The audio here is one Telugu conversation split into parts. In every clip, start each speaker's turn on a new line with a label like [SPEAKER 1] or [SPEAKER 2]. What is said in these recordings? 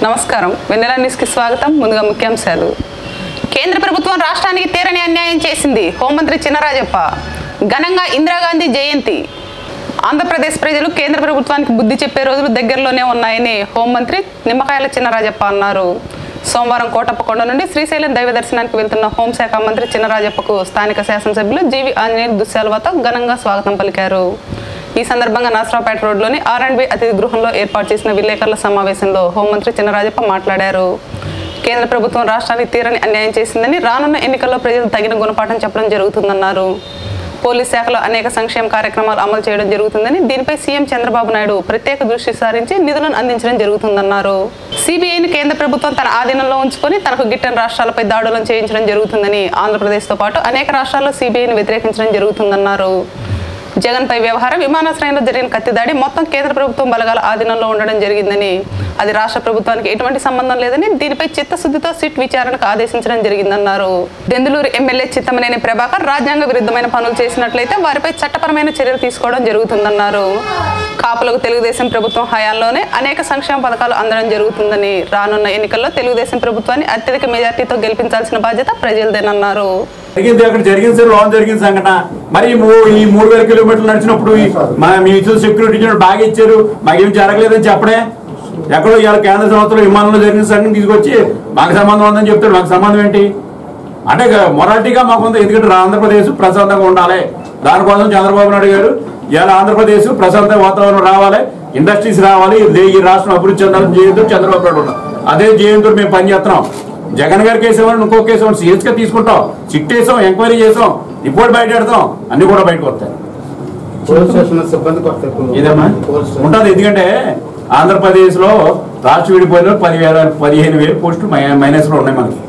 [SPEAKER 1] నమస్కారం వెన్నెల న్యూస్కి స్వాగతం ముందుగా ముఖ్యాంశాలు కేంద్ర ప్రభుత్వం రాష్ట్రానికి తీరని అన్యాయం చేసింది హోంమంత్రి చినరాజప్ప ఘనంగా ఇందిరాగాంధీ జయంతి ఆంధ్రప్రదేశ్ ప్రజలు కేంద్ర ప్రభుత్వానికి బుద్ధి చెప్పే రోజులు దగ్గరలోనే ఉన్నాయని హోంమంత్రి నిమ్మకాయల చినరాజప్ప అన్నారు సోమవారం కోటప్పకొండ నుండి శ్రీశైలం దైవ దర్శనానికి వెళ్తున్న హోంశాఖ మంత్రి చినరాజప్పకు స్థానిక శాసనసభ్యులు జీవి ఆంజనేయులు దుశ్శాలవతో ఘనంగా స్వాగతం పలికారు ఈ సందర్భంగా నరసరావుపేట రోడ్లోని ఆర్ అండ్ బి అతిథి గృహంలో ఏర్పాటు చేసిన విలేకరుల సమావేశంలో హోంమంత్రి చినరాజప్ప మాట్లాడారు కేంద్ర ప్రభుత్వం రాష్ట్రానికి తీరని అన్యాయం చేసిందని రానున్న ఎన్నికల్లో ప్రజలు తగిన గుణపాఠం చెప్పడం జరుగుతుందన్నారు పోలీస్ శాఖలో అనేక సంక్షేమ కార్యక్రమాలు అమలు చేయడం జరుగుతుందని దీనిపై సీఎం చంద్రబాబు నాయుడు ప్రత్యేక దృష్టి సారించి నిధులను అందించడం జరుగుతుందన్నారు సిబిఐని కేంద్ర ప్రభుత్వం తన ఆధీనంలో ఉంచుకొని తనకు గిట్టని రాష్ట్రాలపై దాడులను చేయించడం జరుగుతుందని ఆంధ్రప్రదేశ్తో పాటు అనేక రాష్ట్రాల్లో సిబిఐని వ్యతిరేకించడం జరుగుతుందన్నారు జగన్ పై వ్యవహారం విమానాశ్రయంలో జరిగిన కత్తిదాడి మొత్తం కేంద్ర ప్రభుత్వం బలగాల ఆధీనంలో ఉండడం జరిగిందని అది రాష్ట్ర ప్రభుత్వానికి ఎటువంటి సంబంధం లేదని దీనిపై చిత్తశుద్ధితో సిట్ విచారణకు ఆదేశించడం జరిగిందన్నారు దెందులూరు ఎమ్మెల్యే చిత్తమనేని ప్రభాకర్ రాజ్యాంగ విరుద్ధమైన పనులు చేసినట్లయితే వారిపై చట్టపరమైన చర్యలు తీసుకోవడం జరుగుతుందన్నారు కాపులకు తెలుగుదేశం ప్రభుత్వం హయాంలోనే అనేక సంక్షేమ పథకాలు అందడం జరుగుతుందని రానున్న ఎన్నికల్లో తెలుగుదేశం ప్రభుత్వాన్ని అత్యధిక మెజార్టీతో గెలిపించాల్సిన బాధ్యత ప్రజలదేనన్నారు
[SPEAKER 2] జరిగింది అక్కడ జరిగింది సార్ లోన్ జరిగింది సంఘటన మరి ఈ మూ- ఈ మూడు వేల కిలోమీటర్లు నడిచినప్పుడు ఈ మా మీ ఇచ్చిన సెక్యూరిటీ ఇచ్చినప్పుడు బాగా ఇచ్చారు మాకేం జరగలేదని చెప్పడే ఎక్కడో ఇవాళ కేంద్ర సంస్థలో విమానంలో జరిగిన సంఘటన తీసుకొచ్చి మాకు సంబంధం ఉందని చెప్తాడు మాకు సంబంధం ఏంటి అంటే మొరాటిగా మాకు ఉంది ఎందుకంటే ఆంధ్రప్రదేశ్ ప్రశాంతంగా ఉండాలి దానికోసం చంద్రబాబు నాయుడు గారు ఇవాళ ఆంధ్రప్రదేశ్ ప్రశాంత వాతావరణం రావాలి ఇండస్ట్రీస్ రావాలి ఇదే ఈ రాష్ట్రం అభివృద్ధి చెందాలని జయంతో చంద్రబాబు నాయుడు ఉన్నాం అదే జయంతో మేము పనిచేస్తున్నాం జగన్ గారి కేసు ఇవ్వండి ఇంకో కేసు ఇవ్వండి సీరియస్ గా తీసుకుంటాం సిట్ వేసాం ఎంక్వైరీ చేసాం రిపోర్ట్ బయట పెడతాం అన్ని కూడా బయటకు వస్తాయి
[SPEAKER 3] పోలీస్ స్టేషన్ సిబ్బందికి వస్తాయి
[SPEAKER 2] ఇదమ్మా
[SPEAKER 3] పోలీస్ స్టేషన్
[SPEAKER 2] ఉంటుంది ఎందుకంటే ఆంధ్రప్రదేశ్ లో రాష్ట్ర విడిపోయిన పదివేల పదిహేను వేలు పోస్టులు మైనస్ లో ఉన్నాయి మనకి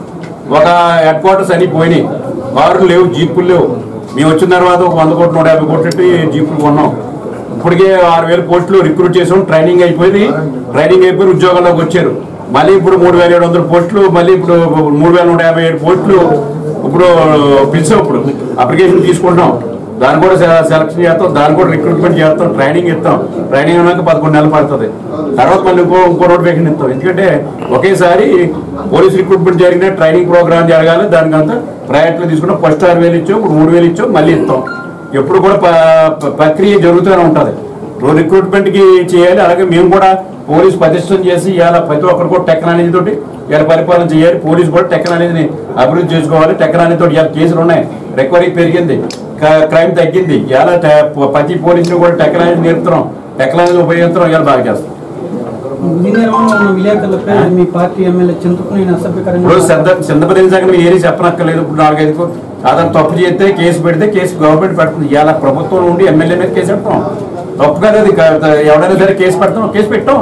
[SPEAKER 2] ఒక హెడ్ క్వార్టర్స్ అన్ని పోయినాయి కార్లు లేవు జీపులు లేవు మేము వచ్చిన తర్వాత ఒక వంద కోట్లు నూట యాభై కోట్లు పెట్టి జీపులు కొన్నాం ఇప్పటికే ఆరు వేల పోస్టులు రిక్రూట్ చేసాం ట్రైనింగ్ అయిపోయింది ట్రైనింగ్ అయిపోయి ఉద్యోగాల్లోకి వచ్చారు మళ్ళీ ఇప్పుడు మూడు వేల ఏడు వందల పోస్టులు మళ్ళీ ఇప్పుడు మూడు వేల నూట యాభై ఏడు పోస్టులు ఇప్పుడు పిలిచాం ఇప్పుడు అప్లికేషన్ తీసుకుంటాం దాన్ని కూడా సె- సెలక్షన్ చేస్తాం దాన్ని కూడా రిక్రూట్మెంట్ చేస్తాం ట్రైనింగ్ ఇస్తాం ట్రైనింగ్ అయినాక పదకొండు నెలలు పడుతుంది తర్వాత మళ్ళీ ఇంకో ఇంకో నోటిఫికేషన్ ఇస్తాం ఎందుకంటే ఒకేసారి పోలీస్ రిక్రూట్మెంట్ జరిగిన ట్రైనింగ్ ప్రోగ్రామ్ జరగాలి దానికంతా ప్రయారిటీలో తీసుకున్నాం ఫస్ట్ ఆరు వేలు ఇచ్చాం ఇప్పుడు మూడు వేలు ఇచ్చాం మళ్ళీ ఇస్తాం ఎప్పుడు కూడా ప- ప- ప్రక్రియ జరుగుతూనే ఉంటుంది రిక్రూట్మెంట్ కి చేయాలి అలాగే మేము కూడా పోలీస్ ప్రతిష్టం చేసి ఇవాళ ప్రతి ఒక్కరు కూడా టెక్నాలజీ తోటి ఇవాళ పరిపాలన చేయాలి పోలీస్ కూడా టెక్నాలజీని అభివృద్ధి చేసుకోవాలి టెక్నాలజీ తోటి ఇవాళ కేసులు ఉన్నాయి రికవరీ పెరిగింది క్రైమ్ తగ్గింది ఇవాళ టె- ప్రతి పోలీసులు కూడా టెక్నాలజీ నేర్పుతున్నాం టెక్నాలజీ ఉపయోగిస్తున్నాం ఇవాళ బాగా చేస్తాం
[SPEAKER 4] విజయనగరంలో ఉన్న విలేకరులపై మీ పార్టీ ఎమ్మెల్యే చింతకుని అసభ్యకరంగా
[SPEAKER 2] ఇప్పుడు సిద్ధ సిద్ధపడిన సంగతి ఏరి చెప్పనక్కర్లేదు ఇప్పుడు నాలుగైదు అతను తప్పు చేస్తే కేసు పెడితే కేసు గవర్నమెంట్ పెడుతుంది ఇవాళ ప్రభుత్వం నుండి ఎమ్మెల్యే మీద కేసు పెడతాం తప్పు కదా అది క- ఎవడైనా సరే కేసు పెడతాం కేసు పెట్టాం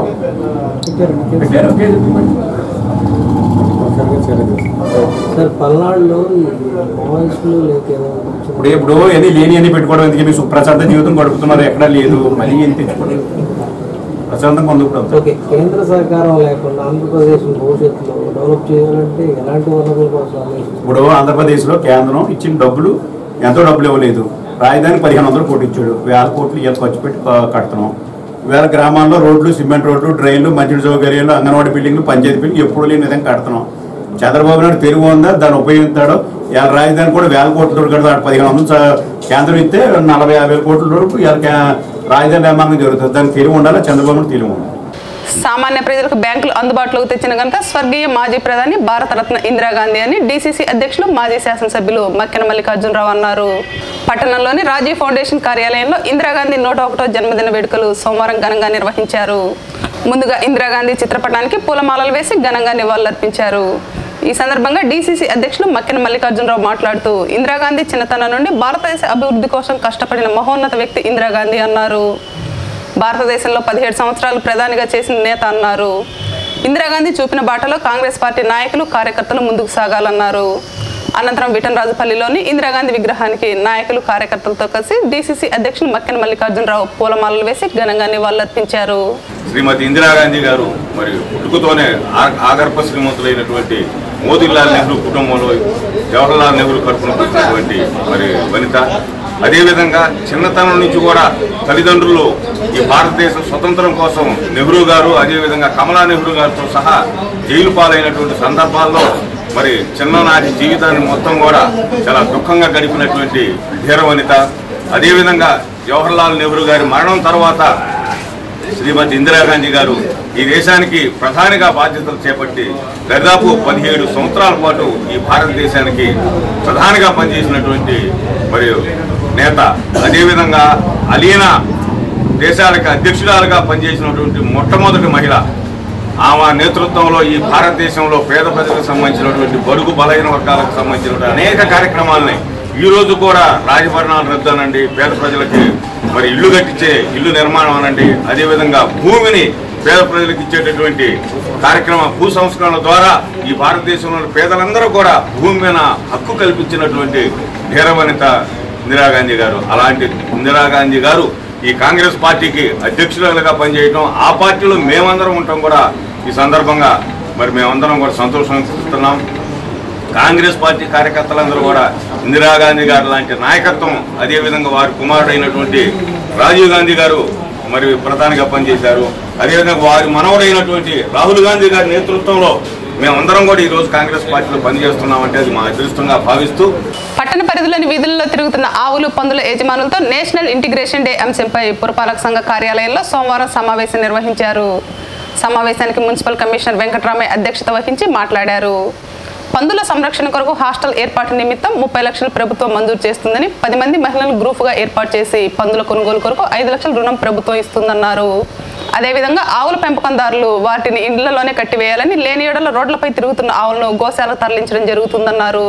[SPEAKER 2] పెట్టారు కేసు
[SPEAKER 5] సార్ పల్నాడులో ఈ మావోయిస్టులు లేక ఏదో
[SPEAKER 2] ఇప్పుడు ఇప్పుడు ఎన్ని లేని అని పెట్టుకోవడం ఎందుకు మీ సుప్రశాంత జీవితం గడుపుతున్నారు ఎక్కడా లేదు మళ్ళీ ఏం తెచ్చుకోవడం ప్రశాంతంగా ఉంది ఇప్పుడు అంతా.
[SPEAKER 5] ఓకే కేంద్ర సహకారం లేకుండా ఆంధ్రప్రదేశ్ భవిష్యత్తులో డెవలప్ చేయాలంటే ఎలాంటి వనరుల కోసం ఆలోచిస్తారు
[SPEAKER 2] ఇప్పుడు ఆంధ్రప్రదేశ్లో కేంద్రం ఇచ్చిన డబ్బులు ఎంతో డబ్బులు ఇవ్వలేదు రాజధాని పదిహేను వందలు కోట్లు ఇచ్చాడు వేల కోట్లు ఇవాళ ఖర్చు పెట్టి క- కడుతున్నాం వేల గ్రామాల్లో రోడ్లు సిమెంట్ రోడ్లు డ్రైన్లు మంచి సౌకర్యాలు అంగన్వాడీ బిల్డింగ్లు పంచాయతీ బిల్డింగ్ ఎప్పుడు లేని విధంగా కడుతున్నాం చంద్రబాబు నాయుడు తెలుగు ఉందా దాన్ని ఉపయోగిస్తాడు ఇవాళ రాజధాని కూడా వేల కోట్ల రోడ్డు కడతాడు పదిహేను వందలు చ- కేంద్రం ఇస్తే నలభై యాభై కోట్ల రోడ్డు ఇవాళ కే- రాజధాని నిర్మాణం జరుగుతుంది దానికి తెలివి ఉండాలి చంద్రబాబు నాయుడు తెలివి ఉండాలి
[SPEAKER 1] సామాన్య ప్రజలకు బ్యాంకులు అందుబాటులోకి తెచ్చిన ఘనత స్వర్గీయ మాజీ ప్రధాని భారతరత్న ఇందిరాగాంధీ అని డీసీసీ అధ్యక్షులు మాజీ శాసనసభ్యులు మక్కెన మల్లికార్జునరావు అన్నారు పట్టణంలోని రాజీవ్ ఫౌండేషన్ కార్యాలయంలో ఇందిరాగాంధీ నూట ఒకటో జన్మదిన వేడుకలు సోమవారం ఘనంగా నిర్వహించారు ముందుగా ఇందిరాగాంధీ చిత్రపటానికి పూలమాలలు వేసి ఘనంగా నివాళులర్పించారు ఈ సందర్భంగా డీసీసీ అధ్యక్షులు మక్కెన మల్లికార్జునరావు మాట్లాడుతూ ఇందిరాగాంధీ చిన్నతనం నుండి భారతదేశ అభివృద్ధి కోసం కష్టపడిన మహోన్నత వ్యక్తి ఇందిరాగాంధీ అన్నారు భారతదేశంలో పదిహేడు సంవత్సరాలు ప్రధానిగా చేసిన నేత అన్నారు ఇందిరాగాంధీ చూపిన బాటలో కాంగ్రెస్ పార్టీ నాయకులు కార్యకర్తలు ముందుకు సాగాలన్నారు అనంతరం విఠనరాజుపల్లిలోని ఇందిరాగాంధీ విగ్రహానికి నాయకులు కార్యకర్తలతో కలిసి డీసీసీ అధ్యక్షులు మక్కెన మల్లికార్జునరావు పూలమాలలు వేసి ఘనంగా నివాళులర్పించారు
[SPEAKER 6] శ్రీమతి ఇందిరాగాంధీ గారు మరి పుట్టుకతోనే ఆ- ఆగర్భ శ్రీమంతులైనటువంటి మోతీలాల్ నెహ్రూ కుటుంబంలో జవహర్లాల్ నెహ్రూ కడుపున పుట్టినటువంటి మరి వనిత అదేవిధంగా చిన్నతనం నుంచి కూడా తల్లిదండ్రులు ఈ భారతదేశం స్వతంత్రం కోసం నెహ్రూ గారు అదేవిధంగా కమలా నెహ్రూ గారితో సహా జైలు పాలైనటువంటి సందర్భాల్లో మరి చిన్ననాటి జీవితాన్ని మొత్తం కూడా చాలా దుఃఖంగా గడిపినటువంటి ధీర వనిత అదేవిధంగా జవహర్లాల్ నెహ్రూ గారి మరణం తర్వాత శ్రీమతి ఇందిరాగాంధీ గారు ఈ దేశానికి ప్రధానిగా బాధ్యతలు చేపట్టి దాదాపు పదిహేడు సంవత్సరాల పాటు ఈ భారతదేశానికి ప్రధానిగా పనిచేసినటువంటి మరియు నేత అదేవిధంగా అలీనా దేశాలకు అధ్యక్షురాలుగా పనిచేసినటువంటి మొట్టమొదటి మహిళ ఆమె నేతృత్వంలో ఈ భారతదేశంలో పేద ప్రజలకు సంబంధించినటువంటి బడుగు బలహీన వర్గాలకు సంబంధించినటువంటి అనేక కార్యక్రమాలని ఈ రోజు కూడా రాజభరణాలు రద్దు అనండి పేద ప్రజలకి మరి ఇల్లు కట్టించే ఇల్లు నిర్మాణం అనండి అదేవిధంగా భూమిని పేద ప్రజలకు ఇచ్చేటటువంటి కార్యక్రమ భూ సంస్కరణ ద్వారా ఈ భారతదేశంలోని పేదలందరూ కూడా భూమి మీద హక్కు కల్పించినటువంటి ధీరవనిత ఇందిరాగాంధీ గారు అలాంటి ఇందిరాగాంధీ గారు ఈ కాంగ్రెస్ పార్టీకి అధ్యక్షురాలుగా పనిచేయడం ఆ పార్టీలో మేమందరం ఉంటాం కూడా ఈ సందర్భంగా మరి మేమందరం కూడా సంతోషిస్తున్నాం కాంగ్రెస్ పార్టీ కార్యకర్తలందరూ కూడా ఇందిరాగాంధీ గారు లాంటి నాయకత్వం అదేవిధంగా వారి కుమారుడైనటువంటి రాజీవ్ గాంధీ గారు మరి ప్రధానిగా పనిచేశారు అదేవిధంగా వారి మనవడైనటువంటి రాహుల్ గాంధీ గారి నేతృత్వంలో మేమందరం కూడా ఈ రోజు కాంగ్రెస్ పార్టీలో పనిచేస్తున్నామంటే అది మా అదృష్టంగా భావిస్తూ
[SPEAKER 1] పట్టణ పరిధిలోని వీధుల్లో తిరుగుతున్న ఆవులు పందుల యజమానులతో నేషనల్ ఇంటిగ్రేషన్ డే అంశంపై పురపాలక సంఘ కార్యాలయంలో సోమవారం సమావేశం నిర్వహించారు సమావేశానికి మున్సిపల్ కమిషనర్ వెంకటరామయ్య అధ్యక్షత వహించి మాట్లాడారు పందుల సంరక్షణ కొరకు హాస్టల్ ఏర్పాటు నిమిత్తం ముప్పై లక్షలు ప్రభుత్వం మంజూరు చేస్తుందని పది మంది మహిళలను గ్రూపుగా ఏర్పాటు చేసి పందుల కొనుగోలు కొరకు ఐదు లక్షల రుణం ప్రభుత్వం ఇస్తుందన్నారు అదేవిధంగా ఆవుల పెంపకందారులు వాటిని ఇండ్లలోనే కట్టివేయాలని లేని ఏడల రోడ్లపై తిరుగుతున్న ఆవులను గోశాలకు తరలించడం జరుగుతుందన్నారు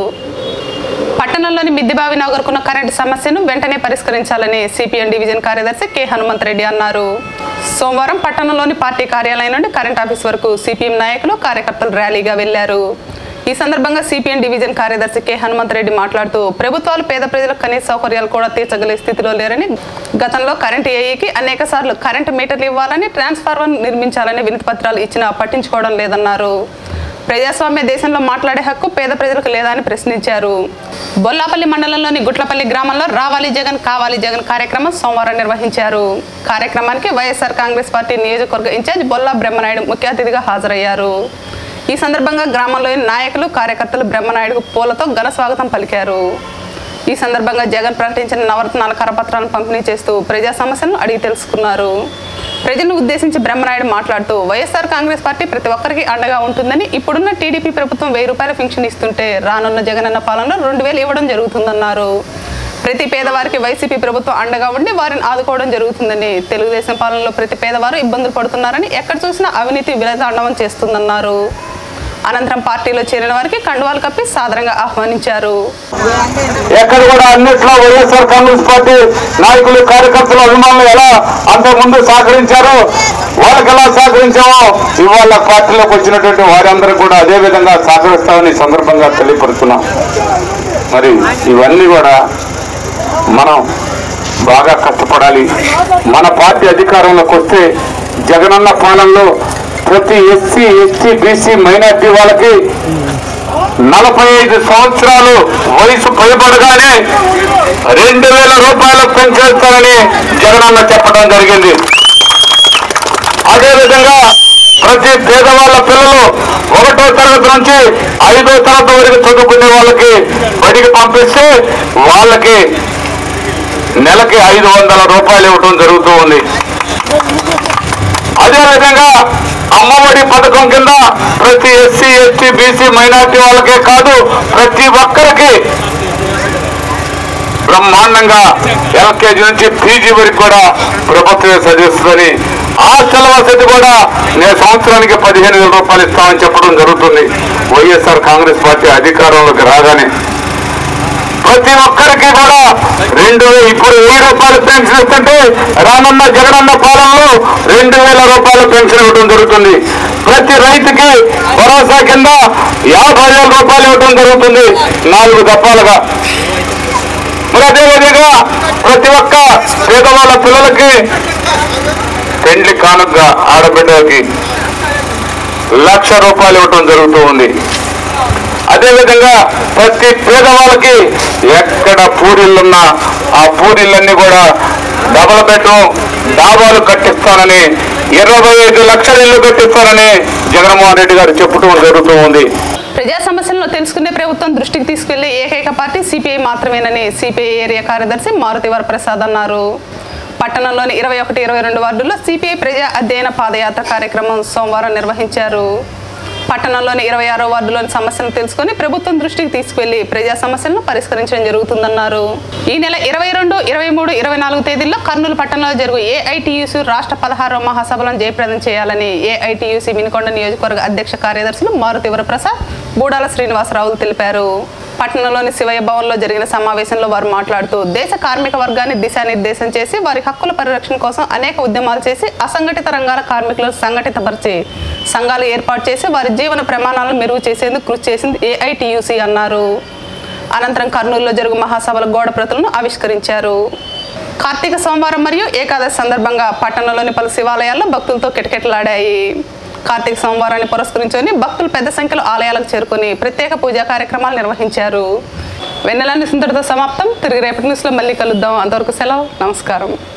[SPEAKER 1] పట్టణంలోని మిద్దిబావి నగరుకున్న కరెంటు సమస్యను వెంటనే పరిష్కరించాలని సిపిఎం డివిజన్ కార్యదర్శి కె హనుమంత్ రెడ్డి అన్నారు సోమవారం పట్టణంలోని పార్టీ కార్యాలయం నుండి కరెంట్ ఆఫీస్ వరకు సిపిఎం నాయకులు కార్యకర్తలు ర్యాలీగా వెళ్లారు ఈ సందర్భంగా సిపిఎం డివిజన్ కార్యదర్శి కె హనుమంత్ రెడ్డి మాట్లాడుతూ ప్రభుత్వాలు పేద ప్రజలకు కనీస సౌకర్యాలు కూడా తీర్చగలే స్థితిలో లేరని గతంలో కరెంటు ఏఈకి అనేక సార్లు కరెంటు మీటర్లు ఇవ్వాలని ట్రాన్స్ఫార్మర్ నిర్మించాలని వినతి పత్రాలు ఇచ్చినా పట్టించుకోవడం లేదన్నారు ప్రజాస్వామ్య దేశంలో మాట్లాడే హక్కు పేద ప్రజలకు లేదా అని ప్రశ్నించారు బొల్లాపల్లి మండలంలోని గుట్లపల్లి గ్రామంలో రావాలి జగన్ కావాలి జగన్ కార్యక్రమం సోమవారం నిర్వహించారు కార్యక్రమానికి వైఎస్ఆర్ కాంగ్రెస్ పార్టీ నియోజకవర్గ ఇన్ఛార్జ్ బొల్లా బ్రహ్మనాయుడు ముఖ్య అతిథిగా హాజరయ్యారు ఈ సందర్భంగా గ్రామంలోని నాయకులు కార్యకర్తలు బ్రహ్మనాయుడుకు పూలతో ఘన స్వాగతం పలికారు ఈ సందర్భంగా జగన్ ప్రకటించిన నవరత్నాల కరపత్రాలను పంపిణీ చేస్తూ ప్రజా సమస్యలను అడిగి తెలుసుకున్నారు ప్రజలను ఉద్దేశించి బ్రహ్మనాయుడు మాట్లాడుతూ వైఎస్ఆర్ కాంగ్రెస్ పార్టీ ప్రతి ఒక్కరికి అండగా ఉంటుందని ఇప్పుడున్న టీడీపీ ప్రభుత్వం వెయ్యి రూపాయల పెన్షన్ ఇస్తుంటే రానున్న జగనన్న పాలనలో రెండు వేలు ఇవ్వడం జరుగుతుందన్నారు ప్రతి పేదవారికి వైసీపీ ప్రభుత్వం అండగా ఉండి వారిని ఆదుకోవడం జరుగుతుందని తెలుగుదేశం పాలనలో ప్రతి పేదవారు ఇబ్బందులు పడుతున్నారని ఎక్కడ చూసినా అవినీతి విలతాండవం చేస్తుందన్నారు అనంతరం పార్టీలో చేరిన వారికి కండువాలు కప్పి సాదరంగా ఆహ్వానించారు
[SPEAKER 7] ఎక్కడ కూడా అన్నిట్లో వైఎస్ఆర్ కాంగ్రెస్ పార్టీ నాయకులు కార్యకర్తలు అభిమానులు ఎలా అంతకుముందు సహకరించారో వాళ్ళకి ఎలా సహకరించామో ఇవాళ పార్టీలోకి వచ్చినటువంటి వారందరూ కూడా అదే విధంగా సహకరిస్తామని ఈ సందర్భంగా తెలియపరుస్తున్నాం మరి ఇవన్నీ కూడా మనం బాగా కష్టపడాలి మన పార్టీ అధికారంలోకి వస్తే జగనన్న పాలనలో ప్రతి ఎస్సీ ఎస్టీ బీసీ మైనార్టీ వాళ్ళకి నలభై ఐదు సంవత్సరాలు వయసు పైబడగానే రెండు వేల రూపాయలు పెంచేస్తారని జగనన్న చెప్పడం జరిగింది అదేవిధంగా ప్రతి పేదవాళ్ళ పిల్లలు ఒకటో తరగతి నుంచి ఐదో తరగతి వరకు చదువుకునే వాళ్ళకి బడికి పంపిస్తే వాళ్ళకి నెలకి ఐదు వందల రూపాయలు ఇవ్వడం జరుగుతూ ఉంది అదేవిధంగా అమ్మఒడి పథకం కింద ప్రతి ఎస్సీ ఎస్టీ బీసీ మైనార్టీ వాళ్ళకే కాదు ప్రతి ఒక్కరికి బ్రహ్మాండంగా ఎల్కేజీ నుంచి పీజీ వరకు కూడా ప్రభుత్వమే చదివిస్తుందని హాస్టల్ వసతి కూడా నేను సంవత్సరానికి పదిహేను వేల రూపాయలు ఇస్తామని చెప్పడం జరుగుతుంది వైఎస్ఆర్ కాంగ్రెస్ పార్టీ అధికారంలోకి రాగానే ప్రతి ఒక్కరికి కూడా రెండు వే- ఇప్పుడు వెయ్యి రూపాయలు పెన్షన్ ఇస్తుంటే రానున్న జగనన్న పాలనలో రెండు వేల రూపాయల పెన్షన్ ఇవ్వడం జరుగుతుంది ప్రతి రైతుకి భరోసా కింద యాభై వేల రూపాయలు ఇవ్వడం జరుగుతుంది నాలుగు దప్పాలుగా మరి అదేవిధంగా ప్రతి ఒక్క పేదవాళ్ళ పిల్లలకి పెండ్లి కానుక ఆడబిడ్డలకి లక్ష రూపాయలు ఇవ్వటం జరుగుతూ ఉంది అదేవిధంగా ప్రతి పేదవాళ్ళకి ఎక్కడ పూరిల్లున్నా ఆ పూరిళ్ళన్నీ కూడా డబల్ బెడ్రూమ్ డాబాలు కట్టిస్తానని ఇరవై ఐదు లక్షల ఇల్లు కట్టిస్తానని జగన్మోహన్ రెడ్డి గారు చెప్పడం జరుగుతూ ఉంది
[SPEAKER 1] ప్రజా సమస్యలను తెలుసుకునే ప్రభుత్వం దృష్టికి తీసుకెళ్లే ఏకైక పార్టీ సిపిఐ మాత్రమేనని సిపిఐ ఏరియా కార్యదర్శి మారుతి వరప్రసాద్ అన్నారు పట్టణంలోని ఇరవై ఒకటి ఇరవై రెండు వార్డుల్లో సిపిఐ ప్రజా అధ్యయన పాదయాత్ర కార్యక్రమం సోమవారం నిర్వహించారు పట్టణంలోని ఇరవై ఆరో వార్డులోని సమస్యలను తెలుసుకొని ప్రభుత్వం దృష్టికి తీసుకువెళ్లి ప్రజా సమస్యలను పరిష్కరించడం జరుగుతుందన్నారు ఈ నెల ఇరవై రెండు ఇరవై మూడు ఇరవై నాలుగు తేదీల్లో కర్నూలు పట్టణంలో జరుగు ఏఐటియుసి రాష్ట్ర పదహారవ మహాసభలను జయప్రదం చేయాలని ఏఐటియుసి మినికొండ నియోజకవర్గ అధ్యక్ష కార్యదర్శులు మారుతి వరప్రసాద్ బూడాల శ్రీనివాసరావులు తెలిపారు పట్టణంలోని శివయ్య భవన్లో జరిగిన సమావేశంలో వారు మాట్లాడుతూ దేశ కార్మిక వర్గాన్ని దిశానిర్దేశం చేసి వారి హక్కుల పరిరక్షణ కోసం అనేక ఉద్యమాలు చేసి అసంఘటిత రంగాల కార్మికులను సంఘటితపరిచి సంఘాలు ఏర్పాటు చేసి వారి జీవన ప్రమాణాలను మెరుగు చేసేందుకు కృషి చేసింది ఏఐటియుసి అన్నారు అనంతరం కర్నూలులో జరుగు మహాసభల గోడ ప్రతులను ఆవిష్కరించారు కార్తీక సోమవారం మరియు ఏకాదశి సందర్భంగా పట్టణంలోని పలు శివాలయాల్లో భక్తులతో కిటకిటలాడాయి కార్తీక సోమవారాన్ని పురస్కరించుకొని భక్తులు పెద్ద సంఖ్యలో ఆలయాలకు చేరుకొని ప్రత్యేక పూజా కార్యక్రమాలు నిర్వహించారు వెన్నెల న్యూస్ ఇంతటితో సమాప్తం తిరిగి రేపటి న్యూస్లో మళ్ళీ కలుద్దాం అంతవరకు సెలవు నమస్కారం